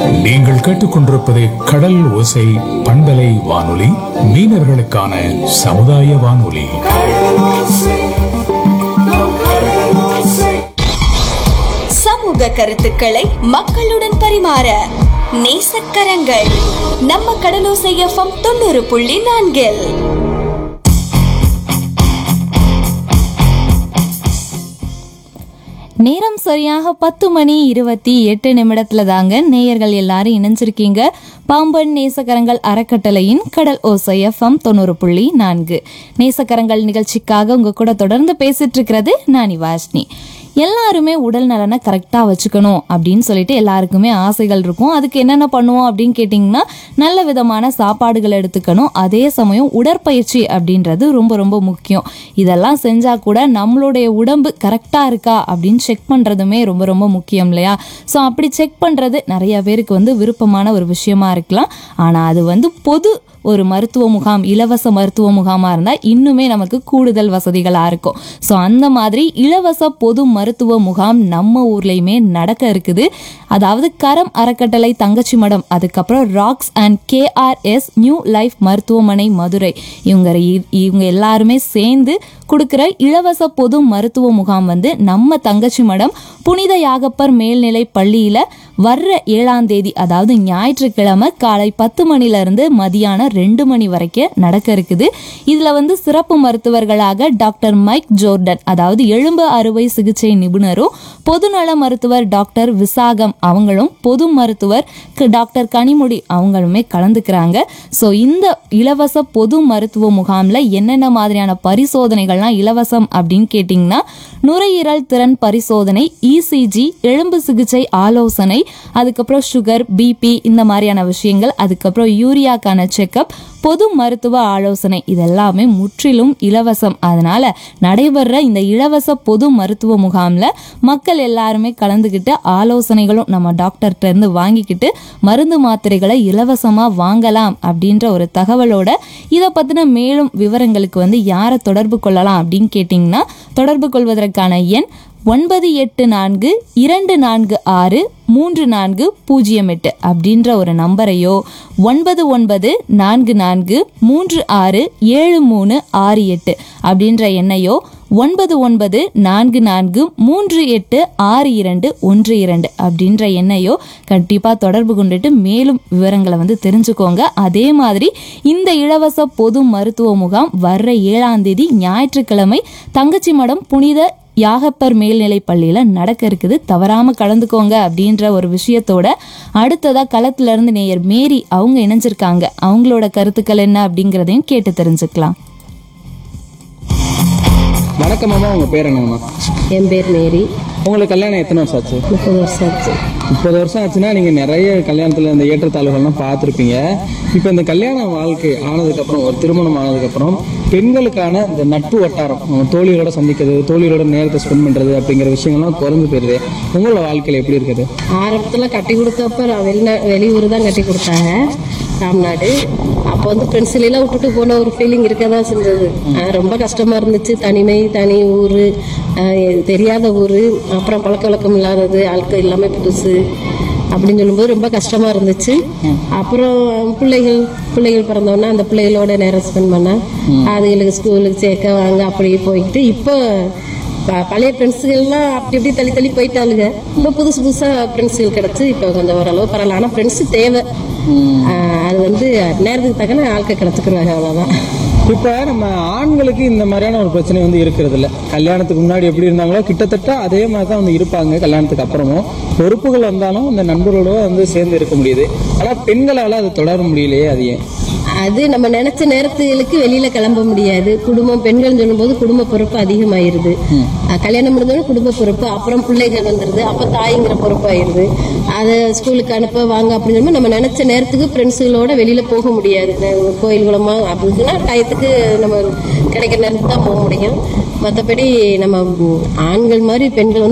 நீங்கள் கேட்டுக்கொண்டிருப்பது கடல் ஓசை பண்பலை வானொலி மீனவர்களுக்கான சமுதாய வானொலி சமூக கருத்துக்களை மக்களுடன் பரிமாற நேசக்கரங்கள் நம்ம கடலோசை எஃப்எம் தொண்ணூறு புள்ளி நான்கில் நேரம் சரியாக பத்து மணி இருபத்தி எட்டு நிமிடத்துல தாங்க நேயர்கள் எல்லாரும் இணைஞ்சிருக்கீங்க பாம்பன் நேசக்கரங்கள் அறக்கட்டளையின் கடல் ஓசை எஃப்எம் தொண்ணூறு புள்ளி நான்கு நேசக்கரங்கள் நிகழ்ச்சிக்காக உங்க கூட தொடர்ந்து பேசிட்டு இருக்கிறது நானி வாஷ்னி எல்லாருமே உடல் நலனை கரெக்டாக வச்சுக்கணும் அப்படின்னு சொல்லிட்டு எல்லாருக்குமே ஆசைகள் இருக்கும் அதுக்கு என்னென்ன பண்ணுவோம் அப்படின்னு கேட்டிங்கன்னா நல்ல விதமான சாப்பாடுகள் எடுத்துக்கணும் அதே சமயம் உடற்பயிற்சி அப்படின்றது ரொம்ப ரொம்ப முக்கியம் இதெல்லாம் செஞ்சால் கூட நம்மளுடைய உடம்பு கரெக்டாக இருக்கா அப்படின்னு செக் பண்ணுறதுமே ரொம்ப ரொம்ப முக்கியம் இல்லையா ஸோ அப்படி செக் பண்ணுறது நிறைய பேருக்கு வந்து விருப்பமான ஒரு விஷயமா இருக்கலாம் ஆனால் அது வந்து பொது ஒரு மருத்துவ முகாம் இலவச மருத்துவ முகாமாக இருந்தால் இன்னுமே நமக்கு கூடுதல் வசதிகளாக இருக்கும் ஸோ அந்த மாதிரி இலவச பொது மருத்துவ முகாம் நம்ம ஊர்லேயுமே நடக்க இருக்குது அதாவது கரம் அறக்கட்டளை தங்கச்சி மடம் அதுக்கப்புறம் rocks and KRS new life மருத்துவமனை மதுரை இவங்க இ- இவங்க எல்லாருமே சேர்ந்து கொடுக்குற இலவச பொது மருத்துவ முகாம் வந்து நம்ம தங்கச்சி மடம் புனித யாகப்பர் மேல்நிலை பள்ளியில வர்ற ஏழாம் தேதி அதாவது ஞாயிற்றுக்கிழமை காலை பத்து மணில இருந்து மதியானம் ரெண்டு மணி வரைக்கும் நடக்க இருக்குது இதுல வந்து சிறப்பு மருத்துவர்களாக டாக்டர் மைக் ஜோர்டன் அதாவது எலும்பு அறுவை சிகிச்சை நிபுணரும் பொதுநல மருத்துவர் டாக்டர் விசாகம் அவங்களும் பொது மருத்துவர் க- டாக்டர் கனிமொழி அவங்களுமே கலந்துக்கிறாங்க ஸோ இந்த இலவச பொது மருத்துவ முகாம்ல என்னென்ன மாதிரியான பரிசோதனைகள்லாம் இலவசம் அப்படின்னு கேட்டிங்கன்னா நுரையீரல் திறன் பரிசோதனை இசிஜி எலும்பு சிகிச்சை ஆலோசனை அதுக்கப்புறம் சுகர் பிபி இந்த மாதிரியான விஷயங்கள் அதுக்கப்புறம் யூரியாக்கான செக்கப் பொது மருத்துவ ஆலோசனை இதெல்லாமே முற்றிலும் இலவசம் அதனால நடைபெற இந்த இலவச பொது மருத்துவ முகாம்ல மக்கள் எல்லாருமே கலந்துக்கிட்டு ஆலோசனைகளும் நம்ம டாக்டர்கிட்ட இருந்து வாங்கிக்கிட்டு மருந்து மாத்திரைகளை இலவசமா வாங்கலாம் அப்படின்ற ஒரு தகவலோட இதை பத்தின மேலும் விவரங்களுக்கு வந்து யாரை தொடர்பு கொள்ளலாம் அப்படின்னு கேட்டிங்கன்னா தொடர்பு கொள்வதற்கான எண் ஒன்பது எட்டு நான்கு இரண்டு நான்கு ஆறு மூன்று நான்கு பூஜ்ஜியம் எட்டு அப்படின்ற ஒரு நம்பரையோ ஒன்பது ஒன்பது நான்கு நான்கு மூன்று ஆறு ஏழு மூணு ஆறு எட்டு அப்படின்ற எண்ணையோ ஒன்பது ஒன்பது நான்கு நான்கு மூன்று எட்டு ஆறு இரண்டு ஒன்று இரண்டு அப்படின்ற எண்ணையோ கண்டிப்பாக தொடர்பு கொண்டுட்டு மேலும் விவரங்களை வந்து தெரிஞ்சுக்கோங்க அதே மாதிரி இந்த இலவச பொது மருத்துவ முகாம் வர்ற ஏழாம் தேதி ஞாயிற்றுக்கிழமை தங்கச்சி மடம் புனித யாகப்பர் மேல்நிலை பள்ளியில நடக்க இருக்குது தவறாம கலந்துக்கோங்க அப்படின்ற ஒரு விஷயத்தோட அடுத்ததா களத்துல இருந்து நேயர் மேரி அவங்க இணைஞ்சிருக்காங்க அவங்களோட கருத்துக்கள் என்ன அப்படிங்கறதையும் கேட்டு தெரிஞ்சுக்கலாம் வணக்கம் மாமா உங்க பேர் என்னம்மா என் பேர் மேரி உங்களுக்கு கல்யாணம் எத்தனை வருஷம் ஆச்சு முப்பது வருஷம் ஆச்சு முப்பது வருஷம் ஆச்சுன்னா நீங்க நிறைய கல்யாணத்துல இந்த ஏற்றத்தாழ்வுகள்லாம் பார்த்துருப்பீங்க இப்போ இந்த கல்யாண வாழ்க்கை ஆனதுக்கப்புறம் ஒரு திருமணம் ஆனதுக்கப்புறம் பெண்களுக்கான இந்த நட்பு வட்டாரம் அவங்க தோழிகளோட சந்திக்கிறது தோழிகளோட நேரத்தை ஸ்பெண்ட் பண்றது அப்படிங்கிற விஷயங்கள்லாம் குறைஞ்சு போயிருது உங்களோட வாழ்க்கையில எப்படி இருக்குது ஆரம்பத்தில் கட்டி கொடுத்தப்ப நான் வெளிநா வெளியூர் தான் கட்டி கொடுத்தாங்க ராம்நாடு அப்போ வந்து ஃப்ரெண்ட்ஸ்லாம் விட்டுட்டு போன ஒரு ஃபீலிங் இருக்க தான் செஞ்சது ஆஹ் ரொம்ப கஷ்டமா இருந்துச்சு தனிமை தனி ஊர் தெரியாத ஊர் அப்புறம் பழக்க வழக்கம் இல்லாதது ஆட்கள் எல்லாமே புதுசு அப்படின்னு சொல்லும்போது ரொம்ப கஷ்டமா இருந்துச்சு அப்புறம் பிள்ளைகள் பிள்ளைகள் பிறந்தோடனே அந்த பிள்ளைகளோட நேரம் ஸ்பெண்ட் பண்ண அதுகளுக்கு ஸ்கூலுக்கு சேர்க்க வாங்க அப்படியே போய்கிட்டு இப்போ ப- பழைய ஃப்ரெண்ட்ஸுகள்லாம் அப்படி இப்படி தள்ளி தள்ளி போயிட்டாளுங்க இப்போ புதுசு புதுசாக ஃப்ரெண்ட்ஸுகள் கிடச்சி இப்போ கொஞ்சம் ஓரளவு பரவாயில்ல ஆனால் ஃப்ரெண்ட்ஸு தேவை ஆஹ் அது வந்து நேரத்துக்கு தக்கன ஆட்கள் கிடச்சிக்கிறாங்க அவ்வளோதான் இப்ப நம்ம ஆண்களுக்கு இந்த மாதிரியான ஒரு பிரச்சனை வந்து இருக்கிறது இல்ல கல்யாணத்துக்கு முன்னாடி எப்படி இருந்தாங்களோ கிட்டத்தட்ட அதே மாதிரி தான் வந்து இருப்பாங்க கல்யாணத்துக்கு அப்புறமும் பொறுப்புகள் வந்தாலும் இந்த நண்பர்களோட வந்து சேர்ந்து இருக்க முடியுது ஆனா பெண்களால அது தொடர முடியலையே அது ஏன் அது நம்ம நினைச்ச நேரத்துகளுக்கு வெளியில கிளம்ப முடியாது குடும்பம் பெண்கள் சொல்லும்போது குடும்ப பொறுப்பு அதிகமாயிருது அஹ் கல்யாணம் முடிஞ்சோடனே குடும்ப பொறுப்பு அப்புறம் பிள்ளைகள் வந்துருது அப்ப தாய்ங்கிற பொறுப்பு ஆயிருது அதை ஸ்கூலுக்கு அனுப்ப வாங்க அப்படின்னு சொல்லும்போது நம்ம நினைச்ச நேரத்துக்கு ஃப்ரெண்ட்ஸுகளோட வெளியில போக முடியாது அஹ் கோயில் குளமா அப்படின்னா டயத்துக்கு நம்ம கிடைக்கிற நேரத்துக்கு தான் போக முடியும் மற்றபடி நம்ம உம், ஆண்கள் மாதிரி பெண்கள் வந்து